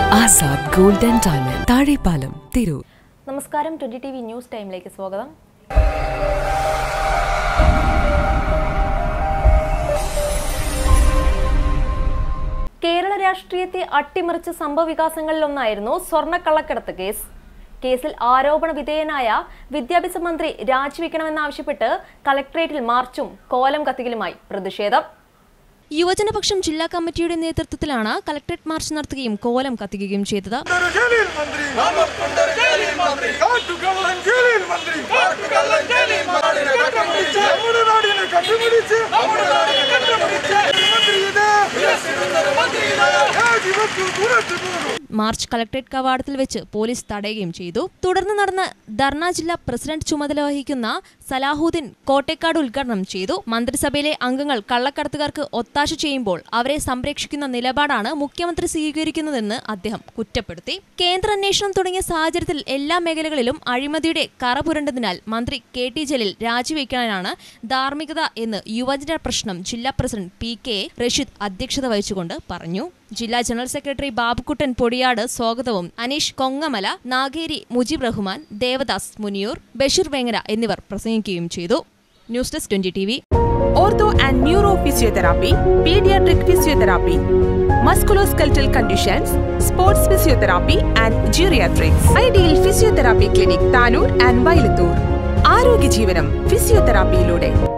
Azad gold and diamond Thazhepalam Tirur നമസ്കാരം twenty T V news ടൈമിലേക്ക് സ്വാഗതം കേരള രാഷ്ട്രീയത്തെ അട്ടിമറിച്ച സംഭവവികാസങ്ങളിലൊന്നായിരുന്നു സ്വർണ്ണക്കള്ളക്കടത്ത് കേസ് കേസിൽ ആരോപണ വിധേയനായ വിദ്യാഭ്യാസ മന്ത്രി രാജിവെക്കണമെന്നാവശ്യപ്പെട്ട് കളക്ടറേറ്റിൽ മാർച്ചും കോലം കത്തിക്കലുമായി പ്രതിഷേധം യുവജനപക്ഷം ജില്ലാ കമ്മിറ്റിയുടെ നേതൃത്വത്തിലാണ് കളക്ടറേറ്റ് മാർച്ച് നടത്തുകയും കോലം കത്തിക്കുകയും ചെയ്തത് കൊണ്ടൊരു ജലീൽ മന്ത്രി നമുക്കുണ്ടൊരു ജലീൽ മന്ത്രി കാട്ടുകള്ളൻ ജലീൽ മന്ത്രി കാട്ടുകള്ളൻ ജലീൽ മന്ത്രി കണ്ടുപിടിച്ച് നമ്മുടെ നാടിനെ കണ്ടുപിടിച്ച് നമ്മുടെ നാടിനെ കണ്ടുപിടിച്ച് മന്ത്രി ഇത് മന്ത്രി ഇത് രാജിവെക്കൂ പുറത്തു പോകൂ മാർച്ച് കളക്ടറേറ്റ് കവാടത്തിൽ വെച്ച് പോലീസ് തടയുകയും ചെയ്തു തുടർന്ന് നടന്ന ധർണ ജില്ലാ പ്രസിഡന്റ് ചുമതല വഹിക്കുന്ന സലാഹുദ്ദീൻ കോട്ടേക്കാട് ഉദ്ഘാടനം ചെയ്തു മന്ത്രിസഭയിലെ അംഗങ്ങൾ കള്ളക്കടത്തുകാർക്ക് ഒത്താശ ചെയ്യുമ്പോൾ അവരെ സംരക്ഷിക്കുന്ന നിലപാടാണ് മുഖ്യമന്ത്രി സ്വീകരിക്കുന്നതെന്ന് അദ്ദേഹം കുറ്റപ്പെടുത്തി കേന്ദ്ര അന്വേഷണം തുടങ്ങിയ സാഹചര്യത്തിൽ എല്ലാ മേഖലകളിലും അഴിമതിയുടെ കറ പുരണ്ടതിനാൽ മന്ത്രി കെ ടി ജലീൽ രാജിവെക്കാനാണ് ധാർമ്മികത എന്ന് യുവജന പ്രശ്നം ജില്ലാ പ്രസിഡന്റ് പി കെ റഷീദ് അധ്യക്ഷത വഹിച്ചുകൊണ്ട് പറഞ്ഞു ജില്ലാ ജനറൽ സെക്രട്ടറി ബാബുക്കുട്ടൻ പൊടിയാട് സ്വാഗതവും അനീഷ് കൊങ്ങമല നാഗേരി മുജീബ് റഹ്മാൻ ദേവദാസ് മുനിയൂർ ബഷീർ വേങ്ങര എന്നിവർ പ്രസംഗിക്കുകയും ചെയ്തു news desk twenty T V ortho and neuro physiotherapy, pediatric physiotherapy, musculoskeletal conditions, sports physiotherapy and geriatrics. Ideal Physiotherapy Clinic, Tanur and Vayalathur ആരോഗ്യ ജീവനം ഫിസിയോതെറാപ്പിയിലൂടെ